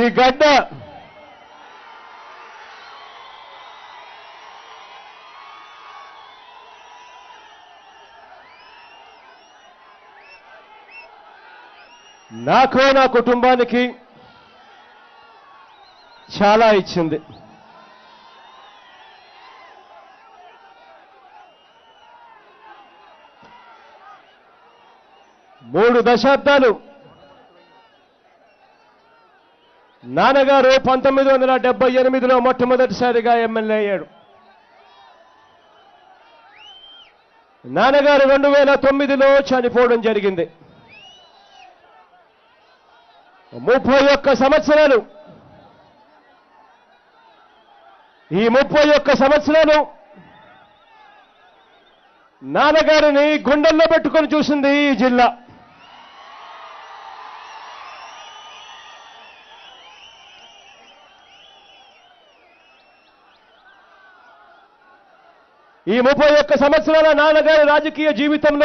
ఈ గడ్డ నాకు నా కుటుంబానికి చాలా ఇచ్చింది మూడు దశాబ్దాలు నాన్నగారు పంతొమ్మిది వందల డెబ్బై ఎనిమిదిలో మొట్టమొదటిసారిగా ఎమ్మెల్యే అయ్యాడు నాన్నగారు రెండు వేల తొమ్మిదిలో చనిపోవడం జరిగింది ముప్పై ఒక్క సంవత్సరాలు ఈ ముప్పై ఒక్క సంవత్సరాలు నాన్నగారిని గుండెల్లో పెట్టుకొని చూసింది ఈ జిల్లా ఈ ముప్పై ఒక్క సంవత్సరాల నాన్నగారి రాజకీయ జీవితంలో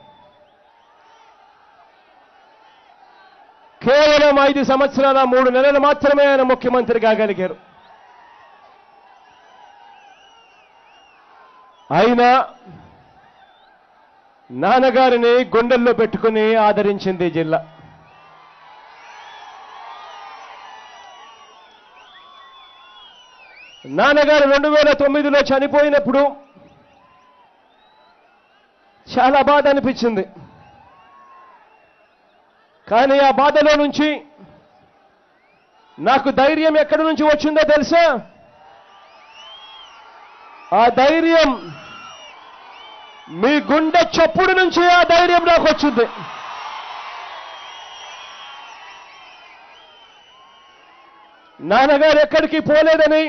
కేవలం ఐదు సంవత్సరాల మూడు నెలలు మాత్రమే ఆయన ముఖ్యమంత్రి కాగలిగారు అయినా నాన్నగారిని గుండెల్లో పెట్టుకుని ఆదరించింది ఈ జిల్లా నాన్నగారు రెండు వేల తొమ్మిదిలో చనిపోయినప్పుడు చాలా బాధ అనిపించింది కానీ ఆ బాధలో నుంచి నాకు ధైర్యం ఎక్కడి నుంచి వచ్చిందో తెలుసా ఆ ధైర్యం మీ గుండె చప్పుడు నుంచి ఆ ధైర్యం నాకు వచ్చింది నాన్నగారు ఎక్కడికి పోలేదని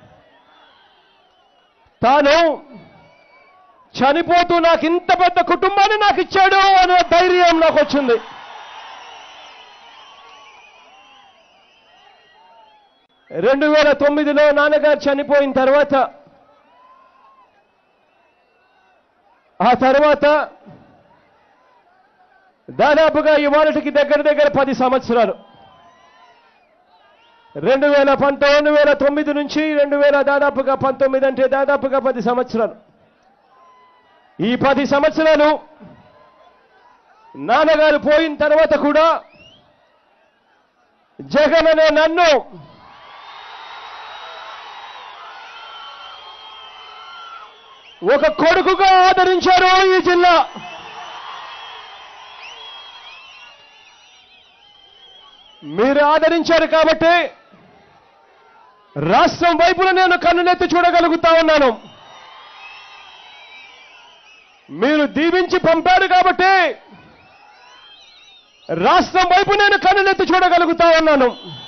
తాను చనిపోతూ నాకు ఇంత పెద్ద కుటుంబాన్ని నాకు ఇచ్చాడు అనే ధైర్యం నాకు వచ్చింది రెండు వేల తొమ్మిదిలో నాన్నగారు చనిపోయిన తర్వాత ఆ తర్వాత దాదాపుగా ఇవాళకి దగ్గర దగ్గర పది సంవత్సరాలు రెండు వేల పంతొమ్మిది వేల తొమ్మిది నుంచి రెండు వేల దాదాపుగా పంతొమ్మిది అంటే దాదాపుగా పది సంవత్సరాలు ఈ పది సంవత్సరాలు నాన్నగారు పోయిన తర్వాత కూడా జగన్ అనే నన్ను ఒక కొడుకుగా ఆదరించారు ఈ జిల్లా మీరు ఆదరించారు కాబట్టి రాష్ట్రం వైపున నేను కన్నునెత్తి చూడగలుగుతా ఉన్నాను మీరు దీవించి పంపారు కాబట్టి రాష్ట్రం వైపు నేను కన్నునెత్తి చూడగలుగుతా ఉన్నాను